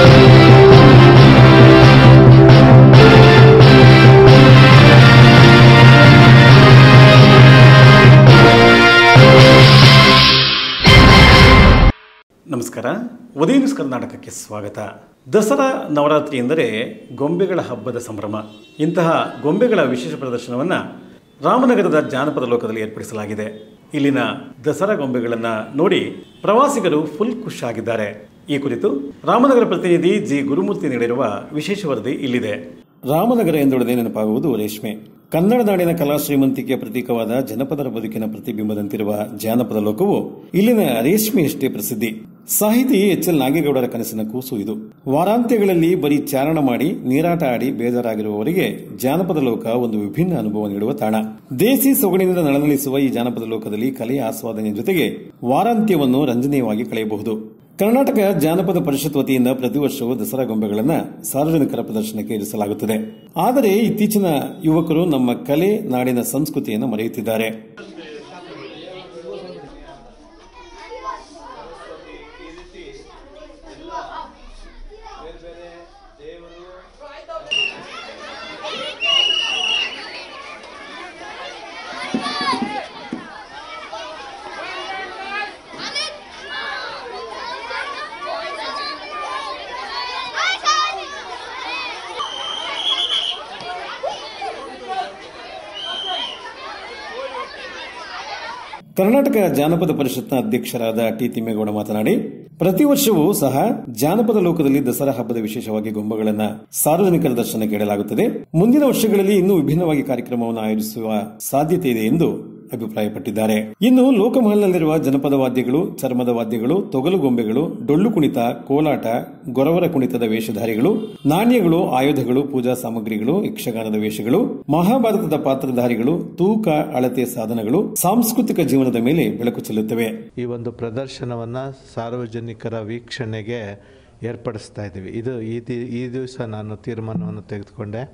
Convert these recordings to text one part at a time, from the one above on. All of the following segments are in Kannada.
ನಮಸ್ಕಾರ ಉದಯ ನ್ಯೂಸ್ ಕರ್ನಾಟಕಕ್ಕೆ ಸ್ವಾಗತ ದಸರಾ ನವರಾತ್ರಿ ಎಂದರೆ ಗೊಂಬೆಗಳ ಹಬ್ಬದ ಸಂಭ್ರಮ ಇಂತಹ ಗೊಂಬೆಗಳ ವಿಶೇಷ ಪ್ರದರ್ಶನವನ್ನು ರಾಮನಗರದ ಜಾನಪದ ಲೋಕದಲ್ಲಿ ಏರ್ಪಡಿಸಲಾಗಿದೆ ಇಲ್ಲಿನ ದಸರಾ ಗೊಂಬೆಗಳನ್ನು ನೋಡಿ ಪ್ರವಾಸಿಗರು ಫುಲ್ ಖುಷಿಯಾಗಿದ್ದಾರೆ ಈ ಕುರಿತು ರಾಮನಗರ ಪ್ರತಿನಿಧಿ ಜಿ ಗುರುಮೂರ್ತಿ ನೀಡಿರುವ ವಿಶೇಷ ವರದಿ ಇಲ್ಲಿದೆ ರಾಮನಗರ ಎಂದೊಡನೆ ನೆನಪಾಗುವುದು ರೇಷ್ಮೆ ಕನ್ನಡ ನಾಡಿನ ಕಲಾ ಶ್ರೀಮಂತಿಕೆಯ ಪ್ರತೀಕವಾದ ಜನಪದರ ಬದುಕಿನ ಪ್ರತಿಬಿಂಬದಂತಿರುವ ಜಾನಪದ ಲೋಕವು ಇಲ್ಲಿನ ರೇಷ್ಮೆಯಷ್ಟೇ ಪ್ರಸಿದ್ಧಿ ಸಾಹಿತಿ ಎಚ್ ಎಲ್ ನಾಗೇಗೌಡರ ಕನಸಿನ ಕೂಸು ಇದು ವಾರಾಂತ್ಯಗಳಲ್ಲಿ ಬರೀ ಚಾರಣ ಮಾಡಿ ನೀರಾಟ ಆಡಿ ಬೇಜಾರಾಗಿರುವವರಿಗೆ ಜಾನಪದ ಲೋಕ ಒಂದು ವಿಭಿನ್ನ ಅನುಭವ ನೀಡುವ ತಾಣ ದೇಸಿ ಸೊಗಡಿನಿಂದ ನಳನಳಿಸುವ ಈ ಜಾನಪದ ಲೋಕದಲ್ಲಿ ಕಲೆಯ ಆಸ್ವಾದನೆ ಜೊತೆಗೆ ವಾರಾಂತ್ಯವನ್ನು ರಂಜನೀಯವಾಗಿ ಕಳೆಯಬಹುದು ಕರ್ನಾಟಕ ಜಾನಪದ ಪರಿಷತ್ ವತಿಯಿಂದ ಪ್ರತಿ ವರ್ಷವೂ ದಸರಾ ಗೊಂಬೆಗಳನ್ನು ಸಾರ್ವಜನಿಕರ ಪ್ರದರ್ಶನಕ್ಕೆ ಇರಿಸಲಾಗುತ್ತದೆ ಆದರೆ ಇತ್ತೀಚಿನ ಯುವಕರು ನಮ್ಮ ಕಲೆ ನಾಡಿನ ಸಂಸ್ಕೃತಿಯನ್ನು ಮರೆಯುತ್ತಿದ್ದಾರೆ ಕರ್ನಾಟಕ ಜಾನಪದ ಪರಿಷತ್ನ ಅಧ್ಯಕ್ಷರಾದ ಟಿ ತಿಮ್ಮೇಗೌಡ ಮಾತನಾಡಿ ಪ್ರತಿ ವರ್ಷವೂ ಸಹ ಜಾನಪದ ಲೋಕದಲ್ಲಿ ದಸರಾ ಹಬ್ಬದ ವಿಶೇಷವಾಗಿ ಗೊಂಬೆಗಳನ್ನು ಸಾರ್ವಜನಿಕರ ದರ್ಶನಕ್ಕೆ ಇಡಲಾಗುತ್ತದೆ ಮುಂದಿನ ವರ್ಷಗಳಲ್ಲಿ ಇನ್ನೂ ವಿಭಿನ್ನವಾಗಿ ಕಾರ್ಯಕ್ರಮವನ್ನು ಆಯೋಜಿಸುವ ಸಾಧ್ಯತೆ ಇದೆ ಎಂದು ಅಭಿಪ್ರಾಯಪಟ್ಟಿದ್ದಾರೆ ಇನ್ನು ಲೋಕಮಹಲ್ನಲ್ಲಿರುವ ಜನಪದ ವಾದ್ಯಗಳು ಚರ್ಮದ ವಾದ್ಯಗಳು ತೊಗಲು ಗೊಂಬೆಗಳು ಡೊಳ್ಳು ಕುಣಿತ ಕೋಲಾಟ ಗೊರವರ ಕುಣಿತದ ವೇಷಧಾರಿಗಳು ನಾಣ್ಯಗಳು ಆಯುಧಗಳು ಪೂಜಾ ಸಾಮಗ್ರಿಗಳು ಯಕ್ಷಗಾನದ ವೇಷಗಳು ಮಹಾಭಾರತದ ಪಾತ್ರಧಾರಿಗಳು ತೂಕ ಅಳತೆ ಸಾಧನಗಳು ಸಾಂಸ್ಕೃತಿಕ ಜೀವನದ ಮೇಲೆ ಬೆಳಕು ಚೆಲ್ಲುತ್ತವೆ ಈ ಒಂದು ಪ್ರದರ್ಶನವನ್ನು ಸಾರ್ವಜನಿಕರ ವೀಕ್ಷಣೆಗೆ ಏರ್ಪಡಿಸ್ತಾ ಇದ್ದೀವಿ ಇದು ಈ ದಿ- ಈ ದಿವಸ ನಾನು ತೀರ್ಮಾನವನ್ನು ತೆಗೆದುಕೊಂಡೆ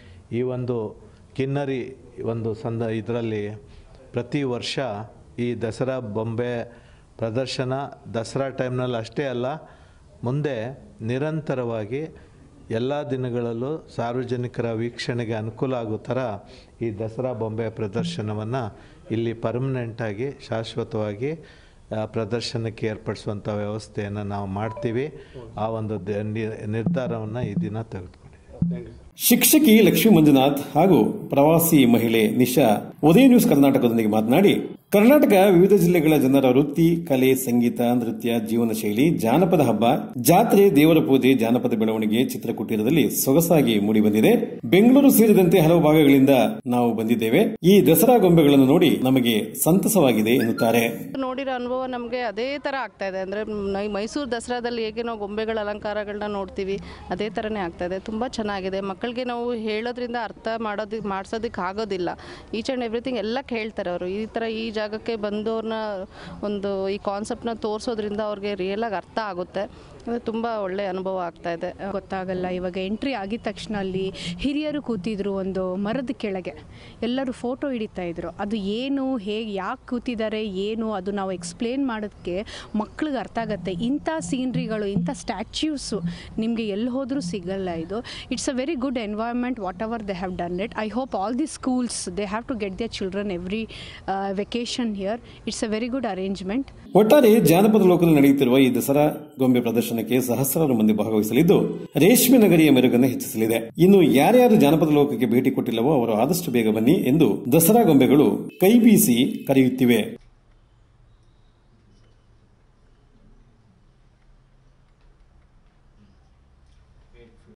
ಈ ಒಂದು ಕಿನ್ನರಿ ಒಂದು ಸಂದ ಇದರಲ್ಲಿ ಪ್ರತಿ ವರ್ಷ ಈ ದಸರಾ ಬೊಂಬೆ ಪ್ರದರ್ಶನ ದಸರಾ ಟೈಮ್ನಲ್ಲಿ ಅಷ್ಟೇ ಅಲ್ಲ ಮುಂದೆ ನಿರಂತರವಾಗಿ ಎಲ್ಲ ದಿನಗಳಲ್ಲೂ ಸಾರ್ವಜನಿಕರ ವೀಕ್ಷಣೆಗೆ ಅನುಕೂಲ ಆಗೋ ಥರ ಈ ದಸರಾ ಬೊಂಬೆ ಪ್ರದರ್ಶನವನ್ನು ಇಲ್ಲಿ ಪರ್ಮನೆಂಟಾಗಿ ಶಾಶ್ವತವಾಗಿ ಆ, ಪ್ರದರ್ಶನಕ್ಕೆ ಏರ್ಪಡಿಸುವಂಥ ವ್ಯವಸ್ಥೆಯನ್ನು ನಾವು ಮಾಡ್ತೀವಿ ಆ ಒಂದು ದ- ನಿ- ನಿರ್ಧಾರವನ್ನು ಈ ದಿನ ತೆಗೆದುಕೊಂಡಿದ್ದೀವಿ ಶಿಕ್ಷಕಿ ಲಕ್ಷ್ಮೀ ಮಂಜುನಾಥ್ ಹಾಗೂ ಪ್ರವಾಸಿ ಮಹಿಳೆ ನಿಶಾ ಉದಯ ನ್ಯೂಸ್ ಕರ್ನಾಟಕದೊಂದಿಗೆ ಮಾತನಾಡಿ ಕರ್ನಾಟಕ ವಿವಿಧ ಜಿಲ್ಲೆಗಳ ಜನರ ವೃತ್ತಿ ಕಲೆ ಸಂಗೀತ ನೃತ್ಯ ಜೀವನ ಶೈಲಿ ಜಾನಪದ ಹಬ್ಬ ಜಾತ್ರೆ ದೇವರ ಪೂಜೆ ಜಾನಪದ ಬೆಳವಣಿಗೆ ಚಿತ್ರಕುಟೀರದಲ್ಲಿ ಸೊಗಸಾಗಿ ಮೂಡಿಬಂದಿದೆ ಬೆಂಗಳೂರು ಸೇರಿದಂತೆ ಹಲವು ಭಾಗಗಳಿಂದ ನಾವು ಬಂದಿದ್ದೇವೆ ಈ ದಸರಾ ಗೊಂಬೆಗಳನ್ನು ನೋಡಿ ನಮಗೆ ಸಂತಸವಾಗಿದೆ ಎನ್ನುತ್ತಾರೆ ನೋಡಿರೋ ಅನುಭವ ನಮಗೆ ಅದೇ ಥರ ಆಗ್ತಾ ಇದೆ ಅಂದರೆ ಮೈಸೂರು ದಸರಾದಲ್ಲಿ ಹೇಗೆ ನಾವು ಗೊಂಬೆಗಳ ಅಲಂಕಾರಗಳನ್ನ ನೋಡ್ತೀವಿ ಅದೇ ಥರನೇ ಆಗ್ತಾ ಇದೆ ತುಂಬ ಚೆನ್ನಾಗಿದೆ ಮಕ್ಕಳಿಗೆ ನಾವು ಹೇಳೋದ್ರಿಂದ ಅರ್ಥ ಮಾಡೋದಕ್ಕೆ ಮಾಡ್ಸೋದಕ್ಕೆ ಆಗೋದಿಲ್ಲ ಈಚ್ ಆ್ಯಂಡ್ ಎವ್ರಿಥಿಂಗ್ ಎಲ್ಲ ಕೇಳ್ತಾರೆ ಅವರು ಈ ಥರ ಈ ಜಾಗಕ್ಕೆ ಬಂದವ್ರನ್ನ ಒಂದು ಈ ಕಾನ್ಸೆಪ್ಟ್ನ ತೋರಿಸೋದ್ರಿಂದ ಅವ್ರಿಗೆ ರಿಯಲಾಗಿ ಅರ್ಥ ಆಗುತ್ತೆ ಅಂದರೆ ತುಂಬ ಒಳ್ಳೆಯ ಅನುಭವ ಆಗ್ತಾ ಇದೆ ಗೊತ್ತಾಗಲ್ಲ ಇವಾಗ ಎಂಟ್ರಿ ಆಗಿದ ತಕ್ಷಣ ಅಲ್ಲಿ ಹಿರಿಯರು ಕೂತಿದ್ರು ಒಂದು ಮರದ ಕೆಳಗೆ ಎಲ್ಲರೂ ಫೋಟೋ ಹಿಡಿತಾ ಇದ್ರು ಅದು ಏನು ಹೇಗೆ ಯಾಕೆ ಕೂತಿದ್ದಾರೆ ಏನು ಅದು ನಾವು ಎಕ್ಸ್ಪ್ಲೇನ್ ಮಾಡೋದಕ್ಕೆ ಮಕ್ಳಿಗೆ ಅರ್ಥ ಆಗುತ್ತೆ ಇಂಥ ಸೀನ್ರಿಗಳು ಇಂಥ ಸ್ಟ್ಯಾಚ್ಯೂಸು ನಿಮಗೆ ಎಲ್ಲಿ ಹೋದರೂ ಸಿಗಲ್ಲ ಇದು it's a very good environment whatever they have done it I hope all the schools they have to get their children every vacation here it's a very good arrangement ಒಟ್ಟಾರೆ ಜಾನಪದ ಲೋಕದಲ್ಲಿ ನಡೆಯುತ್ತಿರುವ ಈ ದಸರಾ ಗೊಂಬೆ ಪ್ರದರ್ಶನಕ್ಕೆ ಸಹಸ್ರಾರು ಮಂದಿ ಭಾಗವಹಿಸಲಿದ್ದು ರೇಷ್ಮೆ ನಗರಿಯ ಮೆರುಗನ್ನು ಹೆಚ್ಚಿಸಲಿದೆ ಇನ್ನು ಯಾರ್ಯಾರು ಜಾನಪದ ಲೋಕಕ್ಕೆ ಭೇಟಿ ಕೊಟ್ಟಿಲ್ಲವೋ ಅವರು ಆದಷ್ಟು ಬೇಗ ಬನ್ನಿ ಎಂದು ದಸರಾ ಗೊಂಬೆಗಳು ಕೈ ಬೀಸಿ ಕರೆಯುತ್ತಿವೆ